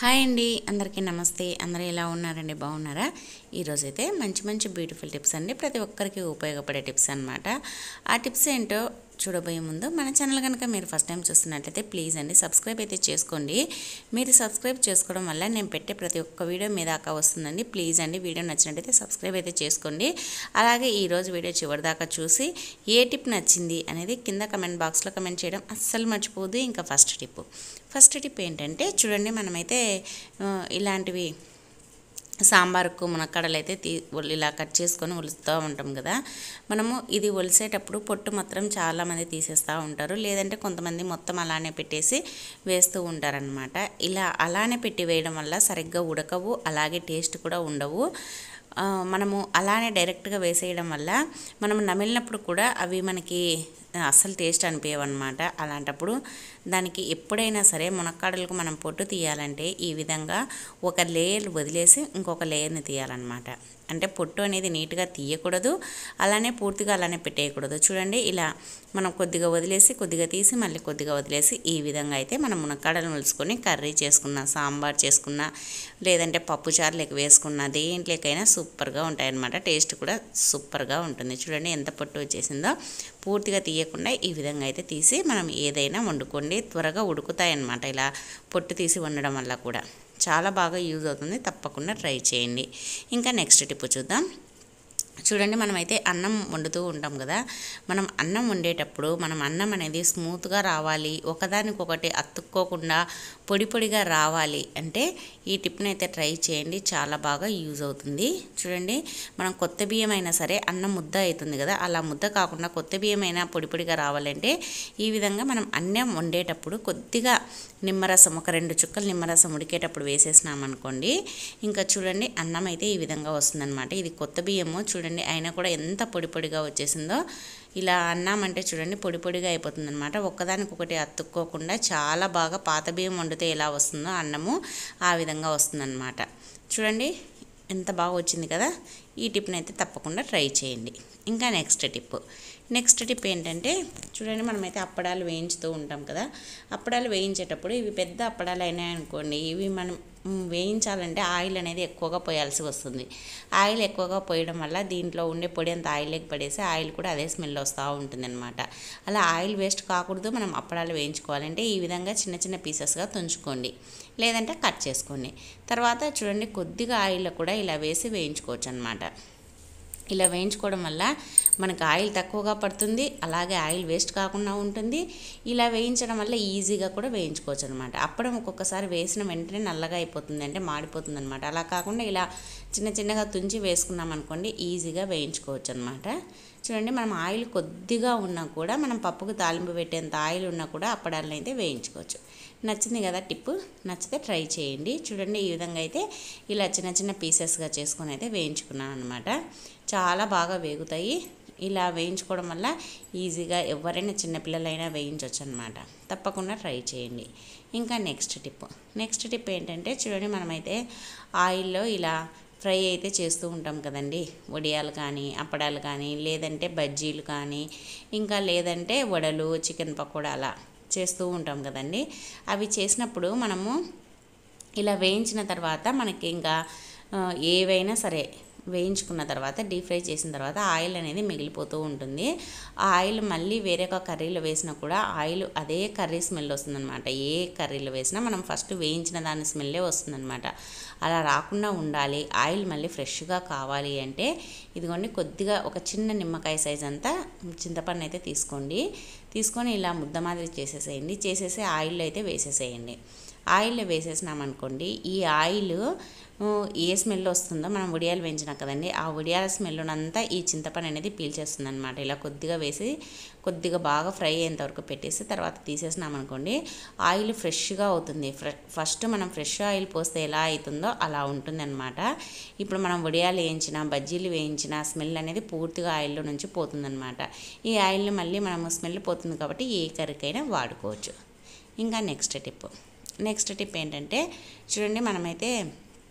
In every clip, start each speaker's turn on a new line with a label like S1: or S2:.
S1: hi అండి అందరికీ నమస్తే అందరూ ఎలా ఉన్నారండి బాగున్నారా ఈరోజైతే మంచి మంచి బ్యూటిఫుల్ టిప్స్ అండి ప్రతి ఒక్కరికి ఉపయోగపడే టిప్స్ అన్నమాట ఆ టిప్స్ ఏంటో చూడబోయే ముందు మన ఛానల్ కనుక మీరు ఫస్ట్ టైం చూస్తున్నట్లయితే ప్లీజ్ అండి సబ్స్క్రైబ్ అయితే చేసుకోండి మీరు సబ్స్క్రైబ్ చేసుకోవడం వల్ల నేను పెట్టే ప్రతి ఒక్క వీడియో మీ దాకా వస్తుందండి ప్లీజ్ అండి వీడియో నచ్చినట్టయితే సబ్స్క్రైబ్ అయితే చేసుకోండి అలాగే ఈరోజు వీడియో చివరి దాకా చూసి ఏ టిప్ నచ్చింది అనేది కింద కమెంట్ బాక్స్లో కమెంట్ చేయడం అస్సలు మర్చిపోదు ఇంకా ఫస్ట్ టిప్ ఫస్ట్ టిప్ ఏంటంటే చూడండి మనమైతే ఆ, ఇలాంటివి సాంబార్కు మునక్కాడలు అయితే తీ ఒల్- ఇలా కట్ చేసుకొని ఒలుస్తూ ఉంటాం కదా మనము ఇది ఒలిసేటప్పుడు పొట్టు మాత్రం చాలామంది తీసేస్తూ ఉంటారు లేదంటే కొంతమంది మొత్తం అలానే పెట్టేసి వేస్తూ ఉంటారనమాట ఇలా అలానే పెట్టి వేయడం వల్ల సరిగ్గా ఉడకవు అలాగే టేస్ట్ కూడా ఉండవు ఆ, మనము అలానే డైరెక్ట్గా వేసేయడం వల్ల మనం నమిలినప్పుడు కూడా అవి మనకి అస్సలు టేస్ట్ అనిపించవు అనమాట అలాంటప్పుడు దానికి ఎప్పుడైనా సరే మునక్కాడలకు మనం పొట్టు తీయాలంటే ఈ విధంగా ఒక లేయర్ వదిలేసి ఇంకొక లేయర్ని తీయాలన్నమాట అంటే పొట్టు అనేది నీట్గా తీయకూడదు అలానే పూర్తిగా అలానే పెట్టేయకూడదు చూడండి ఇలా మనం కొద్దిగా వదిలేసి కొద్దిగా తీసి మళ్ళీ కొద్దిగా వదిలేసి ఈ విధంగా అయితే మనం మునక్కాడలు ములుచుకొని కర్రీ చేసుకున్న సాంబార్ చేసుకున్న లేదంటే పప్పుచారు లెక్క వేసుకున్న దేంట్లోకైనా సూపర్గా ఉంటాయన్నమాట టేస్ట్ కూడా సూపర్గా ఉంటుంది చూడండి ఎంత పొట్టు వచ్చేసిందో పూర్తిగా తీయకుండా ఈ విధంగా అయితే తీసి మనం ఏదైనా వండుకోండి త్వరగా ఉడుకుతాయన్నమాట ఇలా పొట్టు తీసి వండడం వల్ల కూడా చాలా బాగా యూజ్ అవుతుంది తప్పకుండా ట్రై చేయండి ఇంకా నెక్స్ట్ టిప్ చూద్దాం చూడండి మనమైతే అన్నం వండుతూ ఉంటాం కదా మనం అన్నం వండేటప్పుడు మనం అన్నం అనేది స్మూత్గా రావాలి ఒకదానికొకటి అతుక్కోకుండా పొడి పొడిగా రావాలి అంటే ఈ టిప్ని అయితే ట్రై చేయండి చాలా బాగా యూజ్ అవుతుంది చూడండి మనం కొత్త బియ్యం అయినా సరే అన్నం ముద్ద అవుతుంది కదా అలా ముద్ద కాకుండా కొత్త బియ్యం అయినా పొడి పొడిగా రావాలంటే ఈ విధంగా మనం అన్నం వండేటప్పుడు కొద్దిగా నిమ్మరసం ఒక రెండు చుక్కలు నిమ్మరసం ఉడికేటప్పుడు వేసేసినామనుకోండి ఇంకా చూడండి అన్నం అయితే ఈ విధంగా వస్తుందన్నమాట ఇది కొత్త బియ్యము చూడండి అయినా కూడా ఎంత పొడి పొడిగా వచ్చేసిందో ఇలా అన్నామంటే చూడండి పొడి పొడిగా అయిపోతుందన్నమాట ఒక్కదానికొకటి అతుక్కోకుండా చాలా బాగా పాత బియ్యం వండితే ఎలా వస్తుందో అన్నము ఆ విధంగా వస్తుందన్నమాట చూడండి ఎంత బాగా వచ్చింది కదా ఈ టిప్ని అయితే తప్పకుండా ట్రై చేయండి ఇంకా నెక్స్ట్ టిప్ నెక్స్ట్ టిప్ ఏంటంటే చూడండి మనమైతే అప్పడాలు వేయించుతూ ఉంటాం కదా అప్పడాలు వేయించేటప్పుడు ఇవి పెద్ద అప్పడాలు అయినాయి అనుకోండి ఇవి మనం మ్, వేయించాలంటే ఆయిల్ అనేది ఎక్కువగా పోయాల్సి వస్తుంది ఆయిల్ ఎక్కువగా పోయడం వల్ల దీంట్లో ఉండే పొడి అంత ఆయిల్కి పడేసి ఆయిల్ కూడా అదే స్మెల్ వస్తూ ఉంటుంది అనమాట అలా ఆయిల్ వేస్ట్ కాకూడదు మనం అప్పడాలు వేయించుకోవాలంటే ఈ విధంగా చిన్న చిన్న పీసెస్గా తుంచుకోండి లేదంటే కట్ చేసుకోండి తర్వాత చూడండి కొద్దిగా ఆయిల్లో కూడా ఇలా వేసి వేయించుకోవచ్చు అనమాట ఇలా వేయించుకోవడం వల్ల మనకు ఆయిల్ తక్కువగా పడుతుంది అలాగే ఆయిల్ వేస్ట్ కాకుండా ఉంటుంది ఇలా వేయించడం వల్ల ఈజీగా కూడా వేయించుకోవచ్చు అనమాట అప్పడం ఒక్కొక్కసారి వేసిన వెంటనే నల్లగా అయిపోతుంది అంటే మాడిపోతుంది అనమాట అలా కాకుండా ఇలా చిన్న చిన్నగా తుంచి వేసుకున్నాం అనుకోండి ఈజీగా వేయించుకోవచ్చు అనమాట చూడండి మనం ఆయిల్ కొద్దిగా ఉన్నా కూడా మనం పప్పుకు తాలింపు పెట్టేంత ఆయిల్ ఉన్నా కూడా అప్పడాలను అయితే వేయించుకోవచ్చు నచ్చింది కదా టిప్పు నచ్చితే ట్రై చేయండి చూడండి ఈ విధంగా అయితే ఇలా చిన్న చిన్న పీసెస్గా చేసుకొని అయితే వేయించుకున్నాను అనమాట చాలా బాగా వేగుతాయి ఇలా వేయించుకోవడం వల్ల ఈజీగా ఎవరైనా చిన్నపిల్లలైనా వేయించవచ్చు అనమాట తప్పకుండా ట్రై చేయండి ఇంకా నెక్స్ట్ టిప్ నెక్స్ట్ టిప్ ఏంటంటే చూడండి మనమైతే ఆయిల్లో ఇలా ఫ్రై అయితే చేస్తూ ఉంటాం కదండి వడియాలు కానీ అప్పడాలు కానీ లేదంటే బజ్జీలు కానీ ఇంకా లేదంటే వడలు చికెన్ పకోడా అలా చేస్తూ ఉంటాం కదండి అవి చేసినప్పుడు మనము ఇలా వేయించిన తర్వాత మనకి ఇంకా ఆ, ఏవైనా సరే వేయించుకున్న తర్వాత డీప్ ఫ్రై చేసిన తర్వాత ఆయిల్ అనేది మిగిలిపోతూ ఉంటుంది ఆ ఆయిల్ మళ్ళీ వేరే ఒక కర్రీలో వేసినా కూడా ఆయిల్ అదే కర్రీ స్మెల్ వస్తుందన్నమాట ఏ కర్రీలో వేసినా మనం ఫస్ట్ వేయించిన దాని స్మెల్లే వస్తుందన్నమాట అలా రాకుండా ఉండాలి ఆయిల్ మళ్ళీ ఫ్రెష్గా కావాలి అంటే ఇదిగోండి కొద్దిగా ఒక చిన్న నిమ్మకాయ సైజ్ అంతా చింతపండు అయితే తీసుకోండి తీసుకొని ఇలా ముద్ద మాదిరి చేసేసేయండి చేసేసి ఆయిల్లో అయితే వేసేసేయండి ఆయిల్లో వేసేసినామనుకోండి ఈ ఆయిల్ ఆ, ఏ స్మెల్ వస్తుందో మనం ఉడియాలు వేయించినాం కదండి ఆ ఉడియాల స్మెల్నంతా ఈ చింతపండు అనేది పీల్చేస్తుంది అనమాట ఇలా కొద్దిగా వేసి కొద్దిగా బాగా ఫ్రై అయ్యేంత వరకు పెట్టేసి తర్వాత తీసేసినామనుకోండి ఆయిల్ ఫ్రెష్గా అవుతుంది ఫ్రె ఫస్ట్ మనం ఫ్రెష్ ఆయిల్ పోస్తే ఎలా అవుతుందో అలా ఉంటుందన్నమాట ఇప్పుడు మనం వడియాలు వేయించిన బజ్జీలు వేయించిన స్మెల్ అనేది పూర్తిగా ఆయిల్లో నుంచి పోతుందన్నమాట ఈ ఆయిల్ని మళ్ళీ మనము స్మెల్ పోతుంది కాబట్టి ఏ కర్రీకైనా వాడుకోవచ్చు ఇంకా నెక్స్ట్ టిప్ నెక్స్ట్ టిప్ ఏంటంటే చూడండి మనమైతే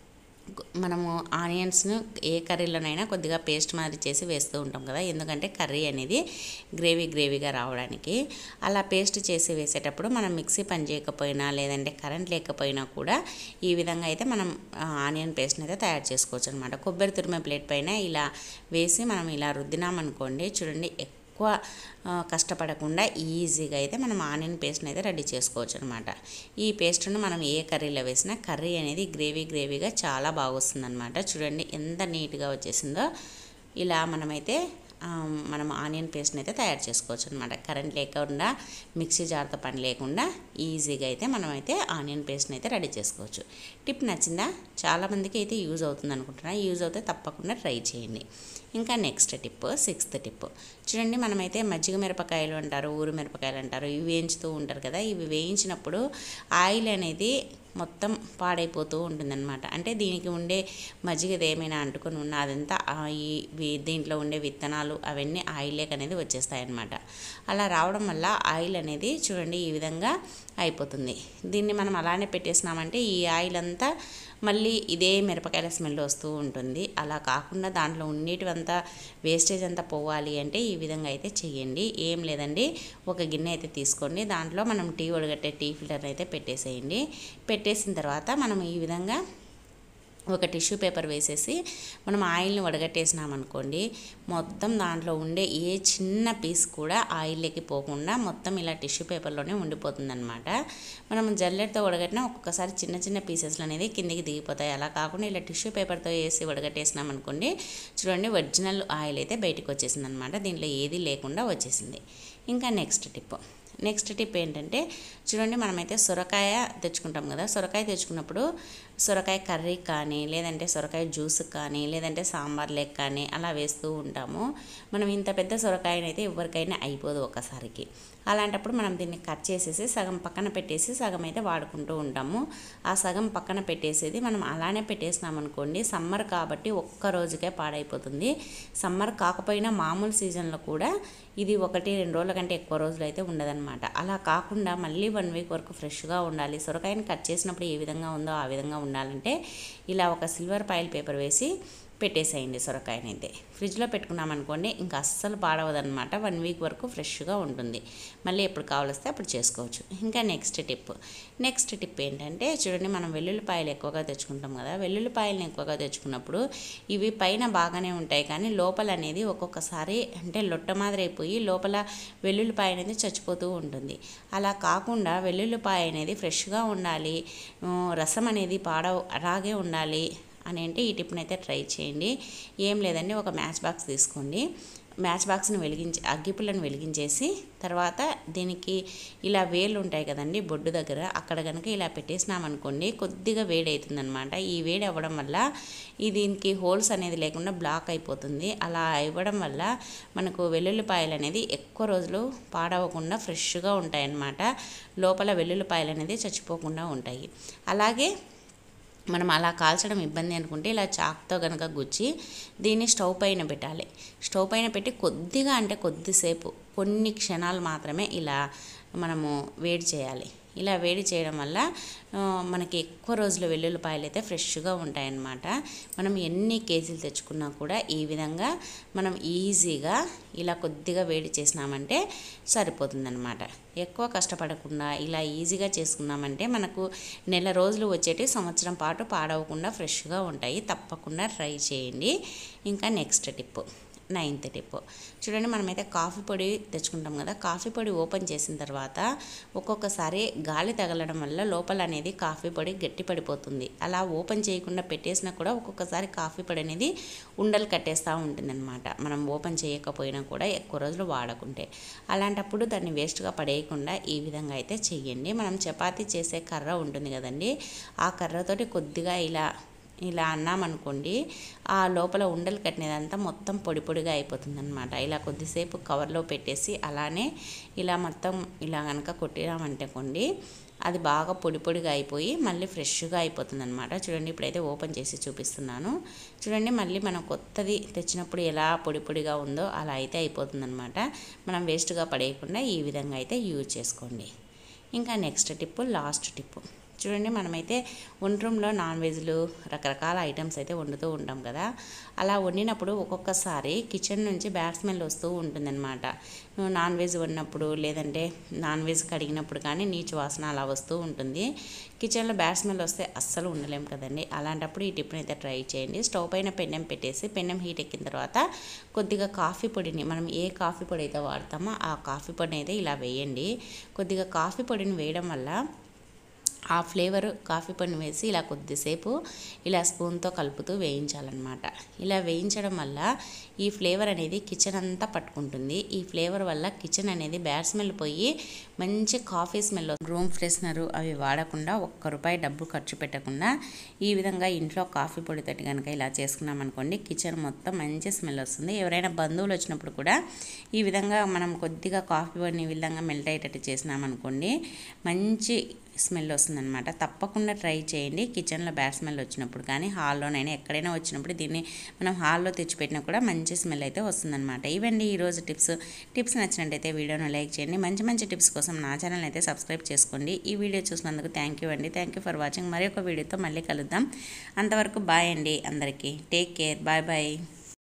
S1: మనము ఆనియన్స్ను ఏ కర్రీలోనైనా కొద్దిగా పేస్ట్ మాదిరి చేసి వేస్తూ ఉంటాం కదా ఎందుకంటే కర్రీ అనేది గ్రేవీ గ్రేవీగా రావడానికి అలా పేస్ట్ చేసి వేసేటప్పుడు మనం మిక్సీ పని చేయకపోయినా లేదంటే కరెంట్ లేకపోయినా కూడా ఈ విధంగా అయితే మనం ఆ, ఆనియన్ పేస్ట్ని అయితే తయారు చేసుకోవచ్చు అనమాట కొబ్బరి తురిమే ప్లేట్ పైన ఇలా వేసి మనం ఇలా రుద్దినామనుకోండి చూడండి ఎక్కువ ఆ, కష్టపడకుండా ఈజీగా అయితే మనం ఆనియన్ పేస్ట్ని అయితే రెడీ చేసుకోవచ్చు అనమాట ఈ పేస్ట్ను మనం ఏ కర్రీలో వేసినా కర్రీ అనేది గ్రేవీ గ్రేవీగా చాలా బాగా వస్తుందన్నమాట చూడండి ఎంత నీట్గా వచ్చేసిందో ఇలా మనమైతే ఆ, మనం ఆనియన్ పేస్ట్ని అయితే తయారు చేసుకోవచ్చు అనమాట కరెంట్ లేకుండా మిక్సీ జార్తో పని లేకుండా ఈజీగా అయితే మనమైతే ఆనియన్ పేస్ట్ని అయితే రెడీ చేసుకోవచ్చు టిప్ నచ్చిందా చాలామందికి అయితే యూజ్ అవుతుంది అనుకుంటున్నా యూజ్ అవుతే తప్పకుండా ట్రై చేయండి ఇంకా నెక్స్ట్ టిప్ సిక్స్త్ టిప్ చూడండి మనమైతే మజ్జిగ మిరపకాయలు అంటారు ఊరు మిరపకాయలు అంటారు ఇవి వేయించుతూ ఉంటారు కదా ఇవి వేయించినప్పుడు ఆయిల్ అనేది మొత్తం పాడైపోతూ ఉంటుందన్నమాట అంటే దీనికి ఉండే మజ్జిగది ఏమైనా అంటుకొని ఉన్న అదంతా ఆ ఈ వి- దీంట్లో ఉండే విత్తనాలు అవన్నీ ఆయిల్ లేక అనేది వచ్చేస్తాయి అన్నమాట అలా రావడం వల్ల ఆయిల్ అనేది చూడండి ఈ విధంగా అయిపోతుంది దీన్ని మనం అలానే పెట్టేసినామంటే ఈ ఆయిల్ అంతా మళ్ళీ ఇదే మిరపకాయల స్మెల్ వస్తూ ఉంటుంది అలా కాకుండా దాంట్లో ఉండేటివంతా వేస్టేజ్ అంతా పోవాలి అంటే ఈ విధంగా అయితే చెయ్యండి ఏం లేదండి ఒక గిన్నె అయితే తీసుకోండి దాంట్లో మనం టీ వడగట్టే టీ ఫిల్టర్ అయితే పెట్టేసేయండి పెట్టేసిన తర్వాత మనం ఈ విధంగా ఒక టిష్యూ పేపర్ వేసేసి మనం ఆయిల్ని వడగట్టేసినామనుకోండి మొత్తం దాంట్లో ఉండే ఏ చిన్న పీస్ కూడా ఆయిల్లోకి పోకుండా మొత్తం ఇలా టిష్యూ పేపర్లోనే ఉండిపోతుందన్నమాట మనం జల్లెడతో వడగట్టినా ఒక్కొక్కసారి చిన్న చిన్న పీసెస్లు అనేది కిందికి దిగిపోతాయి అలా కాకుండా ఇలా టిష్యూ పేపర్తో వేసి వడగట్టేసినామనుకోండి చూడండి ఒరిజినల్ ఆయిల్ అయితే బయటకు వచ్చేసింది అనమాట దీంట్లో ఏది లేకుండా వచ్చేసింది ఇంకా నెక్స్ట్ టిప్ నెక్స్ట్ టిప్ ఏంటంటే చూడండి మనమైతే సొరకాయ తెచ్చుకుంటాం కదా సొరకాయ తెచ్చుకున్నప్పుడు సొరకాయ కర్రీ కానీ లేదంటే సొరకాయ జ్యూస్ కానీ లేదంటే సాంబార్ లెక్ కానీ అలా వేస్తూ ఉంటాము మనం ఇంత పెద్ద సొరకాయనైతే అయితే ఎవరికైనా అయిపోదు ఒకసారికి అలాంటప్పుడు మనం దీన్ని కట్ చేసేసి సగం పక్కన పెట్టేసి సగం అయితే వాడుకుంటూ ఉంటాము ఆ సగం పక్కన పెట్టేసేది మనం అలానే పెట్టేసినాం అనుకోండి సమ్మర్ కాబట్టి ఒక్క రోజుకే పాడైపోతుంది సమ్మర్ కాకపోయినా మామూలు సీజన్లో కూడా ఇది ఒకటి రెండు రోజుల కంటే ఎక్కువ రోజులు అయితే ఉండదన్నమాట అలా కాకుండా మళ్ళీ వన్ వీక్ వరకు ఫ్రెష్గా ఉండాలి సొరకాయని కట్ చేసినప్పుడు ఏ విధంగా ఉందో ఆ విధంగా ఉండాలంటే ఇలా ఒక సిల్వర్ పాయిల్ పేపర్ వేసి పెట్టేసేయండి సొరకాయని అయితే ఫ్రిడ్జ్లో పెట్టుకున్నాం అనుకోండి ఇంకా అస్సలు పాడవదనమాట వన్ వీక్ వరకు ఫ్రెష్గా ఉంటుంది మళ్ళీ ఎప్పుడు కావాలిస్తే అప్పుడు చేసుకోవచ్చు ఇంకా నెక్స్ట్ టిప్ నెక్స్ట్ టిప్ ఏంటంటే చూడండి మనం వెల్లుల్లిపాయలు ఎక్కువగా తెచ్చుకుంటాం కదా వెల్లుల్లిపాయలను ఎక్కువగా తెచ్చుకున్నప్పుడు ఇవి పైన బాగానే ఉంటాయి కానీ లోపల అనేది ఒక్కొక్కసారి అంటే లొట్ట మాదిరి అయిపోయి లోపల వెల్లుల్లిపాయ అనేది చచ్చిపోతూ ఉంటుంది అలా కాకుండా వెల్లుల్లిపాయ అనేది ఫ్రెష్గా ఉండాలి ఆ, రసం అనేది పాడ అలాగే ఉండాలి అని అంటే ఈ టిప్ని అయితే ట్రై చేయండి ఏం లేదండి ఒక మ్యాచ్ బాక్స్ తీసుకోండి మ్యాచ్ బాక్స్ని వెలిగించి అగ్గిపుల్లను వెలిగించేసి తర్వాత దీనికి ఇలా వేలు ఉంటాయి కదండి బొడ్డు దగ్గర అక్కడ కనుక ఇలా పెట్టేసినామనుకోండి కొద్దిగా వేడి అవుతుందన్నమాట ఈ వేడి అవ్వడం వల్ల ఈ దీనికి హోల్స్ అనేది లేకుండా బ్లాక్ అయిపోతుంది అలా ఇవ్వడం వల్ల మనకు వెల్లుల్లిపాయలు అనేది ఎక్కువ రోజులు పాడవకుండా ఫ్రెష్గా ఉంటాయన్నమాట లోపల వెల్లుల్లిపాయలు అనేది చచ్చిపోకుండా ఉంటాయి అలాగే మనం అలా కాల్చడం ఇబ్బంది అనుకుంటే ఇలా చాక్తో కనుక గుచ్చి దీన్ని స్టవ్ పైన పెట్టాలి స్టవ్ పైన పెట్టి కొద్దిగా అంటే కొద్దిసేపు కొన్ని క్షణాలు మాత్రమే ఇలా మనము వేడి చేయాలి ఇలా వేడి చేయడం వల్ల ఆ, మనకి ఎక్కువ రోజులు వెల్లుల్లిపాయలు అయితే ఫ్రెష్గా ఉంటాయన్నమాట మనం ఎన్ని కేజీలు తెచ్చుకున్నా కూడా ఈ విధంగా మనం ఈజీగా ఇలా కొద్దిగా వేడి చేసినామంటే సరిపోతుందన్నమాట ఎక్కువ కష్టపడకుండా ఇలా ఈజీగా చేసుకున్నామంటే మనకు నెల రోజులు వచ్చేటి సంవత్సరం పాటు పాడవకుండా ఫ్రెష్గా ఉంటాయి తప్పకుండా ట్రై చేయండి ఇంకా నెక్స్ట్ టిప్ నైన్త్ టిప్ చూడండి మనమైతే కాఫీ పొడి తెచ్చుకుంటాం కదా కాఫీ పొడి ఓపెన్ చేసిన తర్వాత ఒక్కొక్కసారి గాలి తగలడం వల్ల లోపల అనేది కాఫీ పొడి గట్టి పడిపోతుంది అలా ఓపెన్ చేయకుండా పెట్టేసినా కూడా ఒక్కొక్కసారి కాఫీ పొడి అనేది ఉండలు కట్టేస్తూ ఉంటుందన్నమాట మనం ఓపెన్ చేయకపోయినా కూడా ఎక్కువ రోజులు వాడకుంటే అలాంటప్పుడు దాన్ని వేస్ట్గా పడేయకుండా ఈ విధంగా అయితే చెయ్యండి మనం చపాతీ చేసే కర్ర ఉంటుంది కదండి ఆ కర్రతోటి కొద్దిగా ఇలా ఇలా అన్నామనుకోండి ఆ లోపల ఉండలు కట్టినదంతా మొత్తం పొడి పొడిగా అయిపోతుందన్నమాట ఇలా కొద్దిసేపు కవర్లో పెట్టేసి అలానే ఇలా మొత్తం ఇలా కనుక కొట్టినామంటే కొండి అది బాగా పొడి పొడిగా అయిపోయి మళ్ళీ ఫ్రెష్గా అయిపోతుంది అనమాట చూడండి ఇప్పుడైతే ఓపెన్ చేసి చూపిస్తున్నాను చూడండి మళ్ళీ మనం కొత్తది తెచ్చినప్పుడు ఎలా పొడి పొడిగా ఉందో అలా అయితే అయిపోతుంది మనం వేస్ట్గా పడేయకుండా ఈ విధంగా అయితే యూజ్ చేసుకోండి ఇంకా నెక్స్ట్ టిప్పు లాస్ట్ టిప్పు చూడండి మనమైతే వంట రూమ్లో నాన్ వెజ్లు రకరకాల ఐటమ్స్ అయితే వండుతూ ఉంటాం కదా అలా వండినప్పుడు ఒక్కొక్కసారి కిచెన్ నుంచి బ్యాడ్ స్మెల్ వస్తూ ఉంటుందన్నమాట నాన్ వెజ్ వండినప్పుడు లేదంటే నాన్ వెజ్ కడిగినప్పుడు కానీ నీచు వాసన అలా వస్తూ ఉంటుంది కిచెన్లో బ్యాడ్ స్మెల్ వస్తే అస్సలు ఉండలేం కదండి అలాంటప్పుడు ఈ టిప్ని అయితే ట్రై చేయండి స్టవ్ పైన పెన్నెం పెట్టేసి పెన్నెం హీట్ ఎక్కిన తర్వాత కొద్దిగా కాఫీ పొడిని మనం ఏ కాఫీ పొడి అయితే వాడతామో ఆ కాఫీ పొడిని అయితే ఇలా వేయండి కొద్దిగా కాఫీ పొడిని వేయడం వల్ల ఆ ఫ్లేవర్ కాఫీ పొడిని వేసి ఇలా కొద్దిసేపు ఇలా స్పూన్తో కలుపుతూ వేయించాలన్నమాట ఇలా వేయించడం వల్ల ఈ ఫ్లేవర్ అనేది కిచెన్ అంతా పట్టుకుంటుంది ఈ ఫ్లేవర్ వల్ల కిచెన్ అనేది బ్యాడ్ స్మెల్ పోయి మంచి కాఫీ స్మెల్ రూమ్ ఫ్రెషనర్ అవి వాడకుండా ఒక్క రూపాయి డబ్బు ఖర్చు పెట్టకుండా ఈ విధంగా ఇంట్లో కాఫీ పొడి తోటి కనుక ఇలా చేసుకున్నాం అనుకోండి కిచెన్ మొత్తం మంచి స్మెల్ వస్తుంది ఎవరైనా బంధువులు వచ్చినప్పుడు కూడా ఈ విధంగా మనం కొద్దిగా కాఫీ పొడిని ఈ విధంగా మెల్ట్ అయ్యేటట్టు చేసినామనుకోండి మంచి స్మెల్ వస్తుందన్నమాట తప్పకుండా ట్రై చేయండి కిచెన్లో బ్యాడ్ స్మెల్ వచ్చినప్పుడు కానీ హాల్లోనైనా ఎక్కడైనా వచ్చినప్పుడు దీన్ని మనం హాల్లో తెచ్చిపెట్టినా కూడా మంచి స్మెల్ అయితే వస్తుందన్నమాట ఇవండి ఈరోజు టిప్స్ టిప్స్ నచ్చినట్టయితే వీడియోను లైక్ చేయండి మంచి మంచి టిప్స్ కోసం నా ఛానల్ అయితే సబ్స్క్రైబ్ చేసుకోండి ఈ వీడియో చూసినందుకు థ్యాంక్ యూ అండి థ్యాంక్ యూ ఫర్ వాచింగ్ మరి ఒక వీడియోతో మళ్ళీ కలుద్దాం అంతవరకు బాయ్ అండి అందరికీ టేక్ కేర్ బాయ్ బాయ్